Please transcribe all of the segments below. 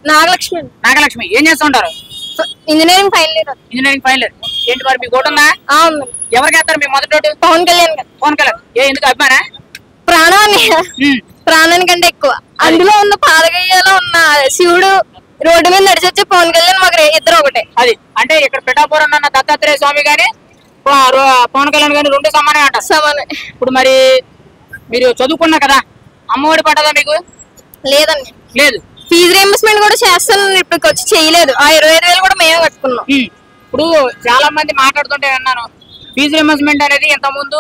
నాగలక్ష్మి నాగలక్ష్మి ఏం చేస్తూ ఉంటారు engineering final year engineering final year. ఏంటి మరి మీకు ఓటు ఉందా అవును ఎవరికి వేస్తారు మీ మొదటి ఓటు పవన్ కళ్యాణ్ గారు పవన్ కళ్యాణ్ ఏ ఎందుకు అభిమానా ప్రాణాన్ని ఉమ్, ప్రాణానికంటే ఎక్కువ అందులో ఉన్న పాదగయ్యలో ఉన్న శివుడు రోడ్డు మీద నడిచొచ్చే పవన్ కళ్యాణ్ మాకు రే- ఇద్దరు ఒకటే అది అంటే ఇక్కడ పిఠాపురం అన్న దత్తాత్రేయ స్వామి గాని ప- రో- పవన్ కళ్యాణ్ గాని రెండు సమానం అంటారు సమానం ఇప్పుడు మరి మీరు చదువుకున్నా కదా అమ్మఒడి పడ్డదా మీకు లేదండి లేదు ఫీజు రియంబర్స్మెంట్ కూడా చేస్తాను ఇప్పుడు వచ్చి చేయలేదు ఆ ఇరవై ఐదు వేలు కూడా మేమే కట్టుకున్నాం ఉమ్, ఇప్పుడు చాలా మంది మాట్లాడుతుంటే విన్నాను ఫీజు రిమర్స్మెంట్ అనేది ఇంత ముందు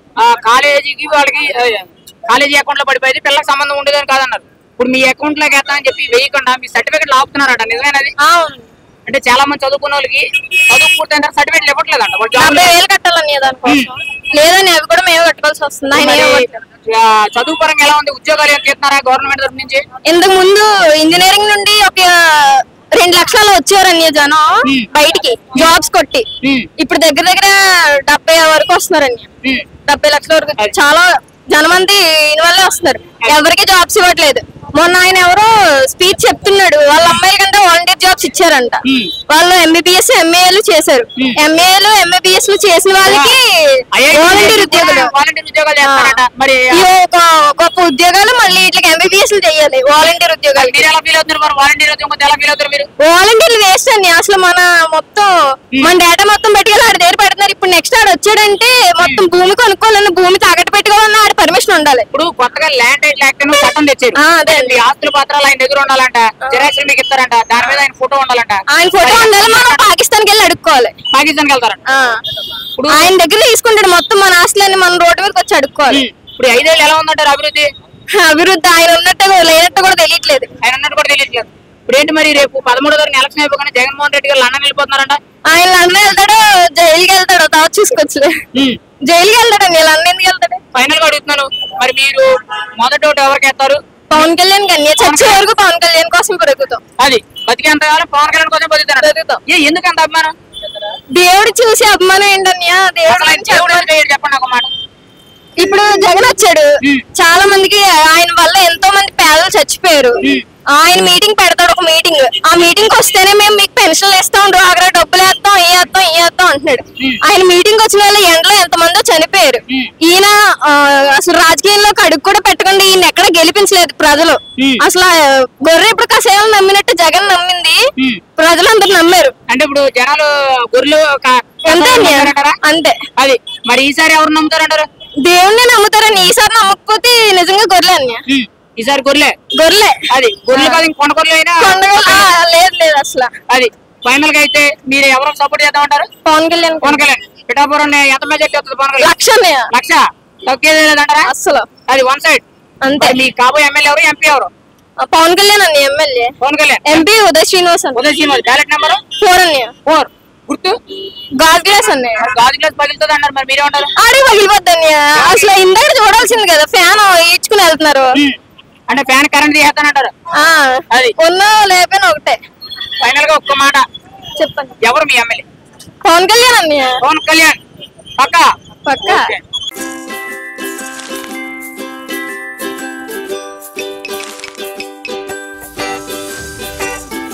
కాలేజీకి వాళ్ళకి ఆ, కాలేజీ అకౌంట్ లో పడిపోయింది పిల్లలకు సంబంధం ఉండేదని కాదన్నారు ఇప్పుడు మీ అకౌంట్ లోకి వేస్తామని చెప్పి వేయకుండా మీ సర్టిఫికెట్ ఆపుతున్నారట నిజమేనది అవును అంటే చాలా మంది చదువుకున్న వాళ్ళకి చదువు పూర్తయిన సర్టిఫికెట్ ఇవ్వట్లేదంట వాళ్ళు జాబ్ డెబ్బై వేలు కట్టాలని దానికోసం లేదని అవి కూడా మేమే కట్టుకోవాల్సి వస్తుంది ఆయన మరి, ఏమంటారు? ఆ, చదువు పరంగా ఎలా ఉంది ఉద్యోగాలు ఏం చేస్తున్నారా గవర్నమెంట్ తరఫు నుంచి ఇంతకు ముందు ఇంజనీరింగ్ నుండి ఒక రెండు లక్షలు వచ్చేవారు అన్య జనం Hmm. బయటికి జాబ్స్ కొట్టి ఉమ్, ఇప్పుడు దగ్గర దగ్గర డెబ్బై వరకు వస్తున్నారండి ఉమ్, డెబ్బై లక్షల వరకు అది. చాలా జనమంది దీని వల్లే వస్తున్నారు ఎవరికి జాబ్స్ ఇవ్వట్లేదు మొన్న ఆయన ఎవరో స్పీచ్ చెప్తున్నాడు వాళ్ళ అమ్మాయిల కంటే వాలంటీర్ జాబ్స్ ఇచ్చారంట Hmm. వాళ్ళు ఎంబీబీఎస్ ఎంఏలు చేశారు Hmm. ఎంఏలు ఎంబీబీఎస్ చేసిన వాళ్ళకి IIT వాలంటీర్ ఉద్యోగాలు వాలంటీర్ ఉద్యోగాలు చేస్తారట మరి ఈ ఒక గొప్ప ఉద్యోగాలు మళ్ళీ ఇట్లా ఎంబీబీఎస్ చేయాలి వాలంటీర్ ఉద్యోగాలు మీరు ఎలా ఫీల్ అవుతున్నారు మరి వాలంటీర్ ఉద్యోగం ఎలా ఫీల్ అవుతారు మీరు వాలంటీర్లు వేస్ట్ అండి అసలు మన మొత్తం మన డేటా మొత్తం పెట్టుకెళ్ళి ఆడి దగ్గర పెడుతున్నారు ఇప్పుడు నెక్స్ట్ ఆడు వచ్చాడంటే మొత్తం భూమి కొనుక్కోవాలన్న భూమి తాకట్టు పెట్టుకోవాలన్న ఆడి పర్మిషన్ ఉండాలి ఇప్పుడు కొత్తగా ల్యాండ్ టైటిల్ యాక్ట్ అని చట్టం తెచ్చారు ఆ, అదే అండి. ఈ ఆస్తుల పత్రాలు ఆయన దగ్గర ఉండాలంట జిరాక్స్ మీకు ఇస్తారంట దాని మీద ఆయన ఫోటో ఉండాలంట ఆయన ఫోటో ఉండాలి మనం పాకిస్తాన్కి వెళ్ళి అడుక్కోవాలి పాకిస్తాన్కి వెళ్తారంట ఆ. ఇప్పుడు ఆయన దగ్గర తీసుకుంటాడు మొత్తం మన ఆస్తులన్నీ మన రోడ్డు మీదకి వచ్చి అడుక్కోవాలి ఉమ్, ఇప్పుడు ఈ ఐదేళ్ళు ఎలా ఉందంటారు అభివృద్ధి అభివృద్ధి ఆయన ఉన్నట్టు లేనట్టు కూడా తెలియట్లేదు ఆయన అన్నట్టు కూడా తెలియదు ఇప్పుడు ఏంటి మరి రేపు పదమూడో తారీఖు ఎలక్షన్ అయిపోగానే జగన్మోహన్ రెడ్డి గారు లండన్ వెళ్ళిపోతున్నారంట ఆయన లండన్ వెళ్తాడు జైలుకి వెళ్తాడు తర్వాత చూసుకోవచ్చులే జైలుకి వెళ్తాడండి లండన్ ఎందుకు వెళ్తాడు ఫైనల్ గా అడుగుతున్నాను మరి మీరు మొదటి ఓటు ఎవరికి వేస్తారు పవన్ కళ్యాణ్ కన్య చచ్చే వరకు పవన్ కళ్యాణ్ కోసం పెరుగుతాం అది బతికేంత కాలం పవన్ కళ్యాణ్ కోసం బతుకుతారు బతుకుతాం. ఏ ఎందుకు అంత అభిమానం దేవుడు చూసి అభిమానం ఏంటన్యా దేవుడు అసలు ఆయన గురించి దేవుడు అభిమానం- అంటే ఏంటి చెప్పండి ఒక మాట ఇప్పుడు జగన్ వచ్చాడు ఉమ్. చాలా మందికి ఆయన వల్ల ఎంతో మంది పేదలు చచ్చిపోయారు ఉమ్. ఆయన మీటింగ్ పెడతాడు ఒక మీటింగ్ ఆ మీటింగ్ వస్తేనే మేము మీకు పెన్షన్లు ఇస్తాం డ్వాక్రా డబ్బులు వేస్తాం ఈ వేస్తాం ఈ వేస్తాం అంటున్నాడు ఉమ్. ఆయన మీటింగ్ వచ్చిన వాళ్ళు ఎండలో ఎంతమందో చనిపోయారు ఉమ్. ఈయన ఆ, అసలు రాజకీయంలో కడుగు కూడా పెట్టకుండా ఈయన ఎక్కడ గెలిపించలేదు ప్రజలు ఉమ్. అసలు ఆ, గొర్రె ఇప్పుడు కసేమో నమ్మినట్టు జగన్ నమ్మింది ఉమ్. ప్రజలందరూ నమ్మారు అంటే ఇప్పుడు జనాలు గొర్రెలు క- అంతే అన్నయ్య. నమ్ముతారంటారా? అంతే అది మరి ఈసారి ఎవరు నమ్ముతారంటారు దేవుణ్ణి నమ్ముతారని ఈసారి నమ్మకపోతే నిజంగా గొర్రెలు అన్య ఉమ్. ఈసారి గొర్రెలే గొర్రెలే అది గొర్రెలు కాదు ఇంక కొండ గొర్రెలు అయినా కొండగొల్ల ఆ, లేదు లేదు అసలు అది ఫైనల్ గా అయితే మీరు ఎవరు సపోర్ట్ చేద్దామంటారు పవన్ కళ్యాణ్ పవన్ కళ్యాణ్ పిఠాపురం ఎంత మెజార్టీ వస్తుంది పవన్ కళ్యాణ్ లక్ష అన్నయ్య. లక్ష తగ్గేది లేదంటారా అస్సలు అది వన్ సైడ్ అంతే మీ కాబోయే ఎమ్మెల్యే ఎవరు ఎంపీ ఎవరు ఆ, పవన్ కళ్యాణ్ అన్న ఎమ్మెల్యే పవన్ కళ్యాణ్ ఎంపీ ఉదయ్ శ్రీనివాస్ అన్న Uday Srinivas ballot number four అన్నయ్య ఫోర్ గుర్తు గాజ్ గ్లాస్ అన్నయ్య మరి గాజు గ్లాస్ పగిలితుంది అన్నారు మరి మీరేమంటారు ఆడికి పగిలిపోద్ది అన్నయ్య అసలు ఇందాక చూడాల్సింది కదా ఫ్యాన్ ఈడ్చుకుని వెళ్తున్నారు ఉమ్. అంటే ఫ్యాన్ కరెంట్ తీసేస్తానంటారు ఆ అది. ఉన్నా లేకపోయినా ఒకటే ఫైనల్ గా ఒక్క మాట చెప్పండి ఎవరు మీ ఎమ్మెల్యే పవన్ కళ్యాణ్ అన్నయ్య పవన్ కళ్యాణ్ పక్క పక్కా ఓకే.